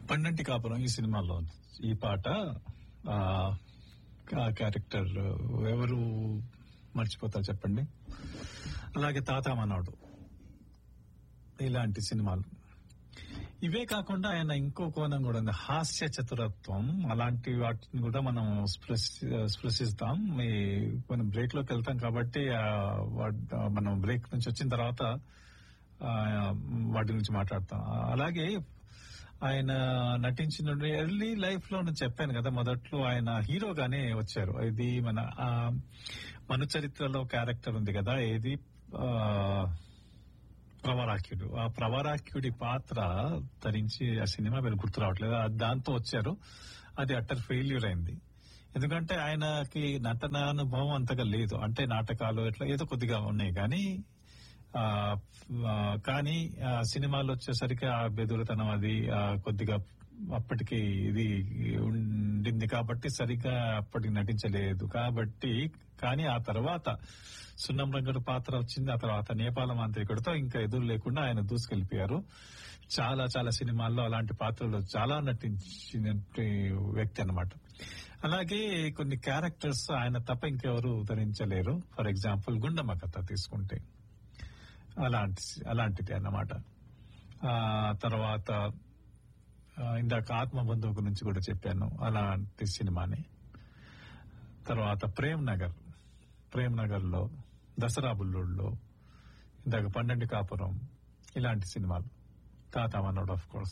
పండంటి కాపురం ఈ సినిమాలో ఈ పాట ఆ ఆ క్యారెక్టర్ ఎవరు మర్చిపోతారు చెప్పండి అలాగే తాత మనోడు ఇలాంటి సినిమాలు ఇవే కాకుండా ఆయన ఇంకో కోణం కూడా ఉంది హాస్య చతురత్వం అలాంటి వాటిని కూడా మనం స్పృశి- స్పృశిస్తాం ఈ కొన్ని బ్రేక్ లోకి వెళ్తాం కాబట్టి ఆ, వాట్- మనం బ్రేక్ నుంచి వచ్చిన తర్వాత ఆ, వాటి గురించి మాట్లాడతాం అలాగే ఆయన నటించిన ఎర్లీ లైఫ్ లో నేను చెప్పాను కదా మొదట్లో ఆయన హీరోగానే వచ్చారు ఇది మన ఆ, మన చరిత్రలో క్యారెక్టర్ ఉంది కదా ఏది ఆ, ప్రవరాఖ్యుడు ఆ ప్రవరాఖ్యుడి పాత్ర ధరించి ఆ సినిమా మీరు గుర్తు రావట్లేదు ఆ దాంతో వచ్చారు అది అట్టర్ ఫెయిల్యూర్ అయింది ఎందుకంటే ఆయనకి నటన అనుభవం అంతగా లేదు అంటే నాటకాలు ఎట్లా ఏదో కొద్దిగా ఉన్నాయి కానీ ఆ, ఆ, కానీ ఆ సినిమాలు వచ్చేసరికి ఆ బెదురుతనం అది ఆ, కొద్దిగా అప్పటికి ఇది ఉండింది కాబట్టి సరిగ్గా అప్పటికి నటించలేదు కాబట్టి కానీ ఆ తర్వాత సున్నం రంగడు పాత్ర వచ్చింది ఆ తర్వాత నేపాల మాంత్రికుడితో ఇంకా ఎదురు లేకుండా ఆయన దూసుకెళ్లిపోయారు చాలా చాలా సినిమాల్లో అలాంటి పాత్రలు చాలా నటించిన వ్యక్తి అన్నమాట అలాగే కొన్ని క్యారెక్టర్స్ ఆయన తప్ప ఇంకెవరు ధరించలేరు ఫర్ ఎగ్జాంపుల్ గుండమ్మ కథ తీసుకుంటే అలాంటి అలాంటిది అన్నమాట ఆ తర్వాత ఆ, ఇందాక ఆత్మబంధువు గురించి కూడా చెప్పాను అలాంటి సినిమాని తర్వాత ప్రేమ్ నగర్ ప్రేమ్ నగర్ లో దసరా బుల్లుల్లో ఇందాక పన్నెండు కాపురం ఇలాంటి సినిమాలు తాత మనోడ్ ఆఫ్ కోర్స్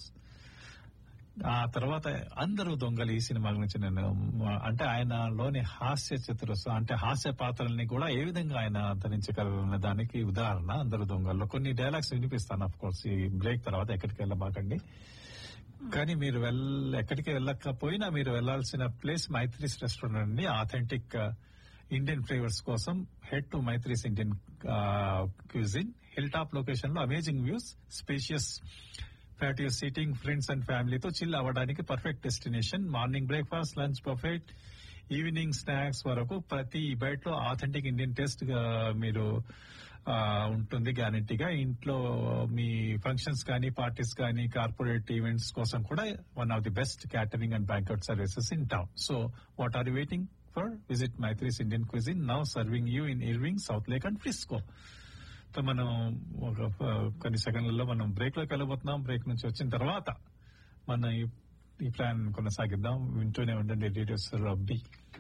ఆ తర్వాత అందరూ దొంగలు ఈ సినిమా గురించి నేను మ- అంటే ఆయనలోని హాస్య చతురస్సు అంటే హాస్య పాత్రల్ని కూడా ఏ విధంగా ఆయన ధరించగలరన్న దానికి ఉదాహరణ అందరు దొంగల్లో కొన్ని డైలాగ్స్ వినిపిస్తాను అఫ్ కోర్స్ ఈ బ్రేక్ తర్వాత ఎక్కడికి వెళ్ళబాకండి కానీ మీరు వెల్ ఎక్కడికి వెళ్ళకపోయినా మీరు వెళ్లాల్సిన ప్లేస్ మైత్రీస్ రెస్టారెంట్ అండి ఆథెంటిక్ ఇండియన్ ఫ్లేవర్స్ కోసం head to Maithri's Indian cuisine hill top location లో amazing views spacious patio seating friends and ఫ్యామిలీతో చిల్ అవ్వడానికి perfect destination morning breakfast lunch perfect evening snacks వరకు ప్రతి బైట్ లో ఆథెంటిక్ ఇండియన్ టేస్ట్ గా మీరు ఆ, ఉంటుంది గ్యారంటీగా ఇంట్లో మీ ఫంక్షన్స్ కానీ పార్టీస్ కానీ కార్పొరేట్ ఈవెంట్స్ కోసం కూడా one of the best catering and banquet services in town so what are you waiting for visit Maithri's Indian cuisine now serving you in Irving Southlake and Frisco so మనం ఒక ఆ, కొన్ని సెకండ్లలో మనం break లోకి వెళ్ళబోతున్నాం break నుంచి వచ్చిన తర్వాత మన ఈ- ఈ ప్లాన్ కొనసాగిద్దాం వింటూనే ఉండండి రేడియోస్ రబ్బీ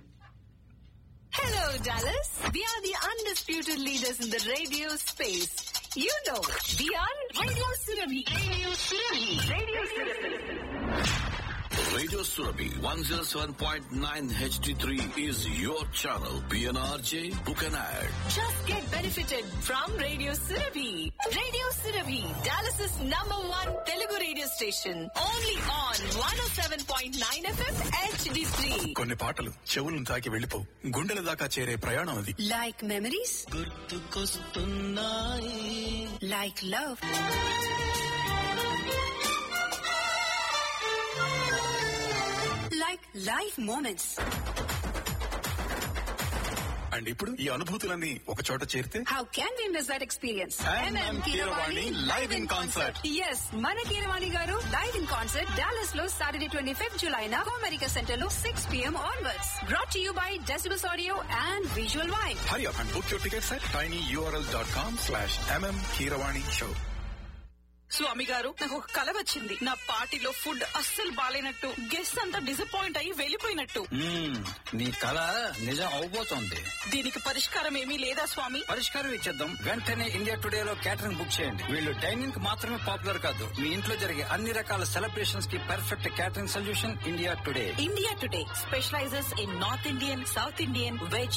Hello, Dallas. We are the undisputed leaders in the radio space. You know, we are Radio Surabhi. Radio Surabhi. Radio Surabhi. Radio Surabhi 107.9 HD3 is your channel. PNRJ, book an ad. Just get benefited from Radio Surabhi. Radio Surabhi, Dallas's number one Telugu radio station. Only on 107.9 FM HD3. కొన్ని పాటలు చెవులను తాకి వెళ్ళిపోవు గుండెల దాకా చేరే ప్రయాణం అది Like memories? Like love? Like life moments. And ఇప్పుడు ఈ అనుభూతులన్నీ ఒక చోట చేరితే How can we miss that experience? MM Keeravani live in concert. Yes మన Keeravani garu live in concert Dallas లో సాటర్డే ట్వంటీ ఫిఫ్త్ జులై నా అమెరికా సెంటర్ లో six PM onwards brought you by decibels audio and visual wine hurry up and book your tickets at tiny URL dot com slash MM Keeravani show స్వామి గారు నాకు ఒక కల వచ్చింది నా పార్టీలో ఫుడ్ అస్సలు బాలేనట్టు గెస్ట్ అంతా డిసప్పాయింట్ అయ్యి వెళ్ళిపోయినట్టు మ్మ్. నీ కళ నిజం అవబోతోంది దీనికి పరిష్కారం ఏమీ లేదా స్వామి పరిష్కారం ఇచ్చేద్దాం వెంటనే ఇండియా టుడే లో క్యాటరింగ్ బుక్ చేయండి వీళ్ళు డైనింగ్ కి మాత్రమే పాపులర్ కాదు మీ ఇంట్లో జరిగే అన్ని రకాల సెలబ్రేషన్స్ కి perfect catering solution India today India today specialises in north Indian south Indian veg